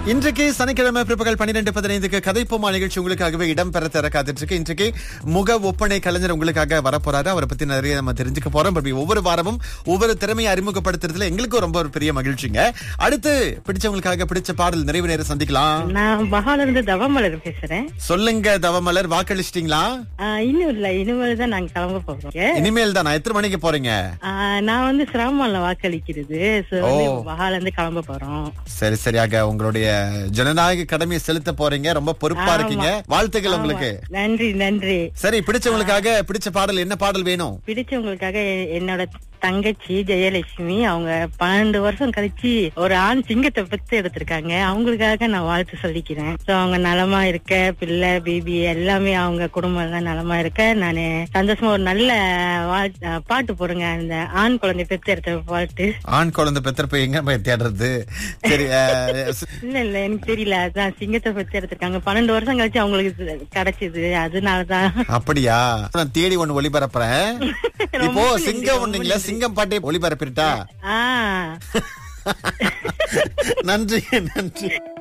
இன்றைக்கு சனிக்கிழமை பிற்பகல் பன்னிரெண்டு பதினைந்துக்கு கதைப்போமா நிகழ்ச்சி உங்களுக்காகவே இடம்பெற தர காத்துட்டு இருக்கு இன்றைக்கு முக ஒப்பனை கலைஞர் உங்களுக்காக வரப்போறாரு அவரை பத்தி நிறைய நம்ம தெரிஞ்சுக்க போறோம் அப்படி ஒவ்வொரு வாரமும் ஒவ்வொரு திறமையை அறிமுகப்படுத்துறதுல எங்களுக்கும் ரொம்ப ஒரு பெரிய மகிழ்ச்சிங்க அடுத்து பிடிச்சவங்களுக்காக பிடிச்ச பாடல் நிறைவு நேரம் சந்திக்கலாம் நான் பஹால இருந்து தவமலர் பேசுறேன் சொல்லுங்க தவமலர் வாக்களிச்சிட்டீங்களா ஆஹ் இன்னும் இல்ல இனிமேல் தான் நாங்க கிளம்ப போறோம் இனிமேல் தான் எத்தனை மணிக்கு போறீங்க ஆஹ் நான் வந்து சிரமம்ல வாக்களிக்கிறது So வந்து ஓ. பஹால இருந்து கிளம்ப போறோம் சரி சரியாக உங்களுடைய ஜனநாயக கடமையை செலுத்த போறீங்க ரொம்ப பொறுப்பா ஆமா. இருக்கீங்க வாழ்த்துக்கள் உங்களுக்கு ஆமா. நன்றி நன்றி சரி பிடிச்சவங்களுக்காக பிடிச்ச பாடல் என்ன பாடல் வேணும் பிடிச்சவங்களுக்காக எ- என்னோட தங்கச்சி ஜெயலட்சுமி அவங்க பன்னெண்டு வருஷம் கழிச்சு ஒரு ஆண் சிங்கத்தை பெத்து எடுத்திருக்காங்க அவங்களுக்காக நான் வாழ்த்து சொல்லிக்கிறேன் சோ அவங்க நலமா இருக்க பிள்ளை பேபி எல்லாமே அவங்க குடும்பம் எல்லாம் நலமா இருக்க நானு சந்தோஷமா ஒரு நல்ல வாழ்- அஹ் பாட்டு போடுங்க அந்த ஆண் குழந்தை பெத்து எடுத்த பாட்டு ஆண் குழந்தை பெத்திரப்ப எங்க போய் தேடுறது சரி அஹ், ஸ்- இல்ல இல்ல எனக்கு தெரியல அதான் சிங்கத்தை பெத்து எடுத்திருக்காங்க பன்னெண்டு வருஷம் கழிச்சு அவங்களுக்கு இது கிடைச்சது அதனாலதான் அப்படியா நான் தேடி ஒண்ணு ஒளிபரப்புறேன் இப்போ ரொம்ப நன்றி, சிங்கம் ரொம்ப ஒண்ணுங்களா நன்றி. சிங்கம் பாட்டே ஒளிபரப்பிட்டா ஆஹ் நன்றி நன்றி